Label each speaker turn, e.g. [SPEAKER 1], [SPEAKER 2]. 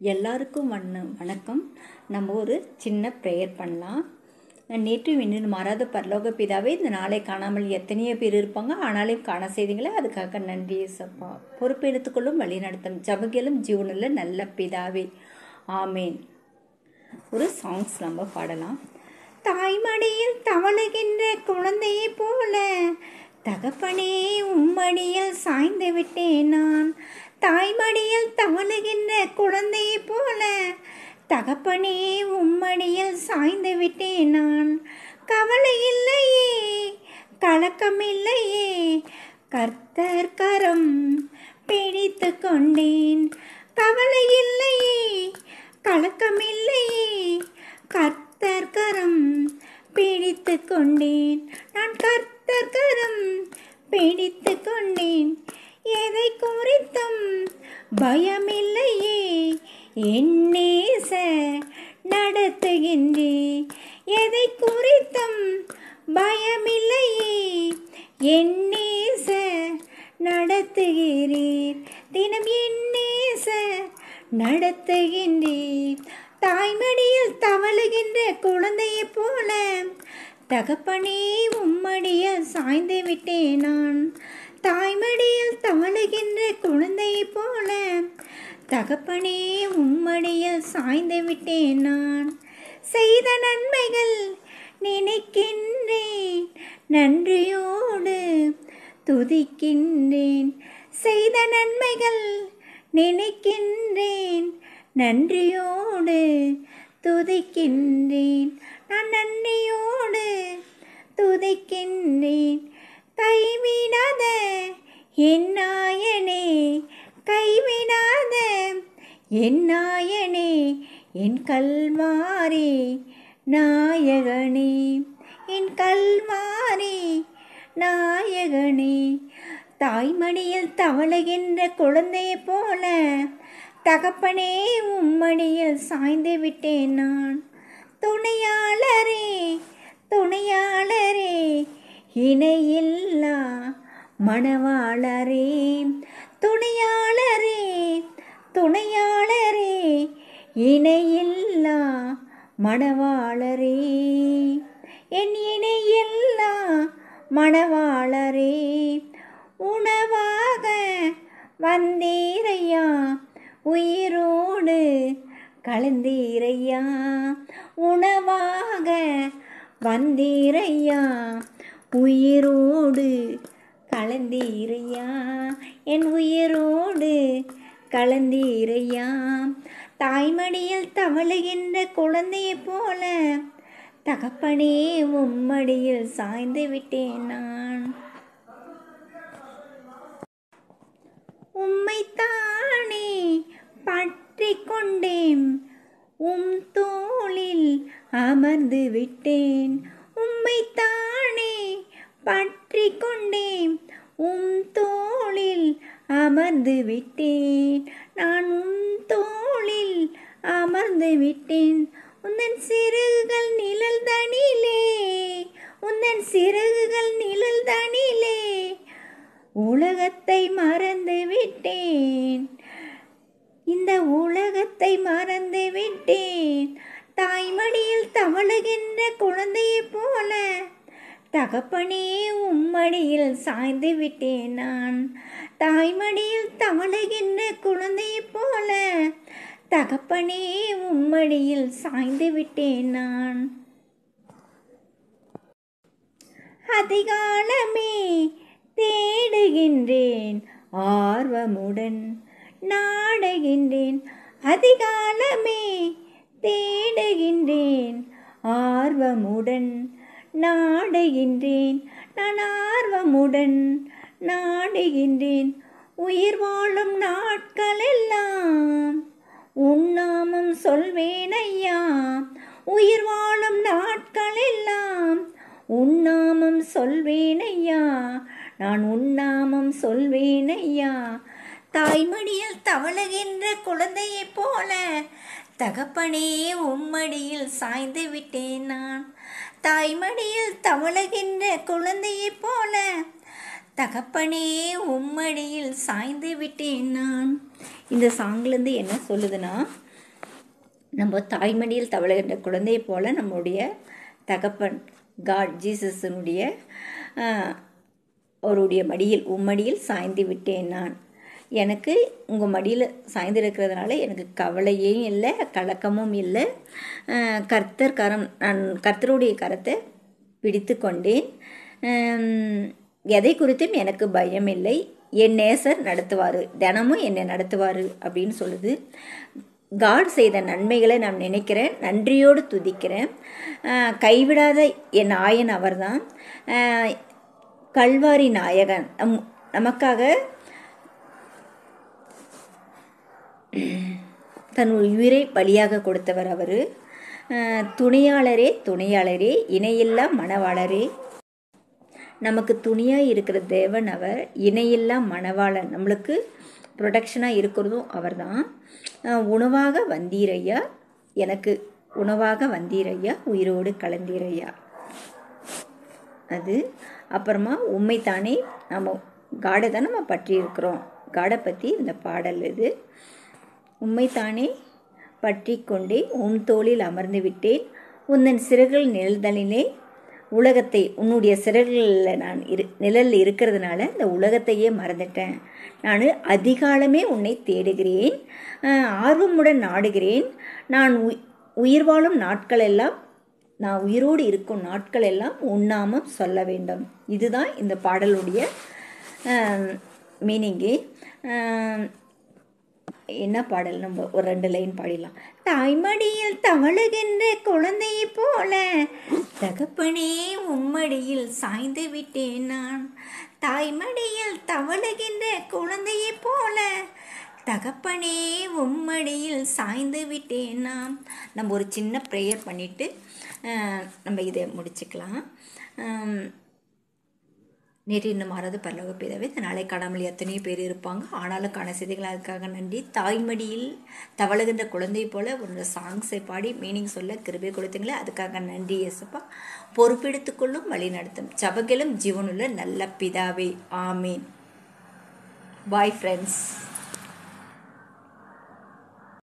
[SPEAKER 1] எல்லாருக்கும் வண்ண வணக்கம் நம்ம ஒரு சின்ன ப்ரேயர் பண்ணலாம் நேற்று இன்னும் மாறாத பரலோக பிதாவே இந்த நாளை காணாமல் எத்தனையோ பேர் இருப்பாங்க ஆனாலும் காண செய்தீங்களே அதுக்காக நன்றி சப்பா பொறுப்பு எடுத்துக்கொள்ளும் வழி நடத்தும் ஜபகலும் ஜீவனில் நல்ல பிதாவே ஆமேன் ஒரு சாங்ஸ் நம்ம பாடலாம் தாய்மடியில் தவழுகின்ற குழந்தையை போல தகப்பனே உம்மடியில் சாய்ந்து விட்டேன் நான் தாய்மடியில் தவழுகின்ற குழந்தையை போல தகப்பனே உம்மடியில் சாய்ந்து விட்டேன் நான் கவலை இல்லையே கலக்கம் இல்லையே கர்த்தர் கரம் பிடித்து கொண்டேன் கவலை இல்லையே கலக்கம் இல்லையே கர்த்தர் கரம் பிடித்து கொண்டேன் நான் கர்த்தர் கரம் பிடித்து கொண்டேன் எதை குறித்தும் பயமில்லையே என்னேச நடத்துகின்றே எதை குறித்தும் பயமில்லையே என்னேச நடத்துகிறீர் தினம் என்னேச நடத்துகின்றீர் தாய்மடியில் தவழுகின்ற குழந்தையைப் போல தகப்பனே உம்மடியில் சாய்ந்து விட்டேன் நான் தாய்மடியில் தவழுகின்ற குழந்தையைப் போல தகப்பனே உம்மடியில் சாய்ந்து விட்டேன் நான் செய்த நன்மைகள் நினைக்கின்றேன் நன்றியோடு துதிக்கின்றேன் செய்த நன்மைகள் நினைக்கின்றேன் நன்றியோடு துதிக்கின்றேன் நான் நன்றியோடு துதிக்கின்றேன் கைவிடாத என் நாயனே கைவிடாத என் நாயனே என் கல்வாரி நாயகனே என் கல்வாரி நாயகனே தாய்மடியில் தவழுகின்ற குழந்தையைப் போல தகப்பனே உம்மடியில் சாய்ந்து விட்டேன் நான் துணையாளரே துணையாளரே இணையில்லா மணவாளரே துணையாளரே துணையாளரே இணையில்லா மணவாளரே என் இணையில்லா மணவாளரே உணவாக வந்தீரையா உயிரோடு கலந்தீரையா உணவாக வந்தீரையா உயிரோடு கலந்தீரையா என் உயிரோடு கலந்தீரையா தாய்மடியில் தவழுகின்ற குழந்தையைப் போல தகப்பனே உம்மடியில் சாய்ந்து விட்டேன் நான் உம்மைத்தானே பற்றி கொண்டேன் உம் தோளில் அமர்ந்து விட்டேன் உம்மைத்தானே பற்றி கொண்டேன் உம் தோளில் அமர்ந்து விட்டேன் நான் உம் தோளில் அமர்ந்து விட்டேன் உந்தன் சிறகுகள் நிழல் தனிலே உந்தன் சிறகுகள் நிழல் தனிலே உலகத்தை மறந்து விட்டேன் இந்த உலகத்தை மறந்து விட்டேன் தாய்மடியில் தவழுகின்ற குழந்தையைப் போல தகப்பனே உம்மடியில் சாய்ந்து விட்டேன் நான் தாய்மடியில் தவழுகின்ற குழந்தையைப் போல தகப்பனே உம்மடியில் சாய்ந்து விட்டேன் நான் அதிகாலமே தேடுகின்றேன் ஆர்வமுடன் நாடுகின்றேன் அதிகாலமே தேடுகின்றேன் ஆர்வமுடன் நாடுகின்றேன் நான் ஆர்வமுடன் நாடுகின்றேன் உயிர் வாழும் நாட்களெல்லாம் உன்னாமம் சொல்வேன் ஐயா உயிர் வாழும் நாட்களெல்லாம் உன்னாமம் சொல்வேன் ஐயா நான் உன்னாமம் சொல்வேன் ஐயா தாய்மடியில் தவழுகின்ற குழந்தையைப் போல தகப்பனே உம்மடியில் சாய்ந்து விட்டேன் நான் தாய்மடியில் தவழுகின்ற குழந்தையைப் போல தகப்பனே உம்மடியில் சாய்ந்து விட்டேன் நான் இந்த சாங்லேருந்து என்ன சொல்லுதுன்னா நம்ம தாய்மடியில் தவழுகின்ற குழந்தையை போல நம்முடைய தகப்பன் காட் ஜீசஸனுடைய அவருடைய மடியில் உம்மடியில் சாய்ந்து விட்டேன் நான் எனக்கு உங்கள் மடியில் சாய்ந்திருக்கிறதுனால எனக்கு கவலையும் இல்லை கலக்கமும் இல்லை கர்த்தர் கரம் நான் கர்த்தருடைய கரத்தை பிடித்து கொண்டேன் எதை குறித்தும் எனக்கு பயம் இல்லை என் நேசர் நடத்துவார் தினமும் என்னை நடத்துவார் அப்படின்னு சொல்லுது காட் செய்த நன்மைகளை நான் நினைக்கிறேன் நன்றியோடு துதிக்கிறேன் கைவிடாத என் ஆயன் அவர்தான் கல்வாரி நாயகன் நம் நமக்காக தன் உயிரை பலியாக கொடுத்தவர் அவர் துணையாளரே துணையாளரே இணையில்லா மணவாளரே நமக்கு துணியாக இருக்கிற தேவன் அவர் இணையில்லா மணவாளன் நம்மளுக்கு ப்ரொடக்ஷனாக இருக்கிறதும் அவர் தான் உணவாக வந்தீரையா எனக்கு உணவாக வந்தீரையா உயிரோடு கலந்தீரையா அது அப்புறமா உண்மை தானே நம்ம காடை தான் நம்ம பற்றி இருக்கிறோம் காடை பற்றி இந்த பாடல் இது உண்மை தானே பற்றி கொண்டே உன் தோளில் அமர்ந்து விட்டேன் உந்தன் சிறகுகள் நிழல்தலிலே உலகத்தை உன்னுடைய சிறகுகளில் நான் இரு நிழலில் இருக்கிறதுனால இந்த உலகத்தையே மறந்துட்டேன் நான் அதிகாலமே உன்னை தேடுகிறேன் ஆர்வமுடன் நாடுகிறேன் நான் உயிர் வாழும் நாட்கள் எல்லாம் நான் உயிரோடு இருக்கும் நாட்கள் எல்லாம் உண்ணாமல் சொல்ல வேண்டும் இதுதான் இந்த பாடலுடைய மீனிங்கு என்ன பாடல் நம்ம ஒரு ரெண்டு லைன் பாடிடலாம் தாய்மடியில் தவழுகின்ற குழந்தையை போல தகப்பனே உம்மடியில் சாய்ந்து விட்டேன் நான் தாய்மடியில் தவழுகின்ற குழந்தையை போல தகப்பனே உம்மடியில் சாய்ந்து விட்டேன் நான் நம்ம ஒரு சின்ன ப்ரேயர் பண்ணிவிட்டு நம்ம இதை முடிச்சுக்கலாம் நேற்று இன்னும் மாறாத பரலோக பிதாவே இந்த நாளை காணாமல் எத்தனையோ பேர் இருப்பாங்க ஆனாலும் காண செய்திகள் அதுக்காக நன்றி தாய்மடியில் தவழுகின்ற குழந்தை போல ஒரு சாங்ஸை பாடி மீனிங் சொல்ல கிருபை கொடுத்தீங்களே அதுக்காக நன்றி எசப்பா பொறுப்பெடுத்துக்கொள்ளும் வழி நடத்தும் சபகிலும் ஜீவனுள்ள நல்ல பிதாவே ஆமீன் பாய் ஃப்ரெண்ட்ஸ்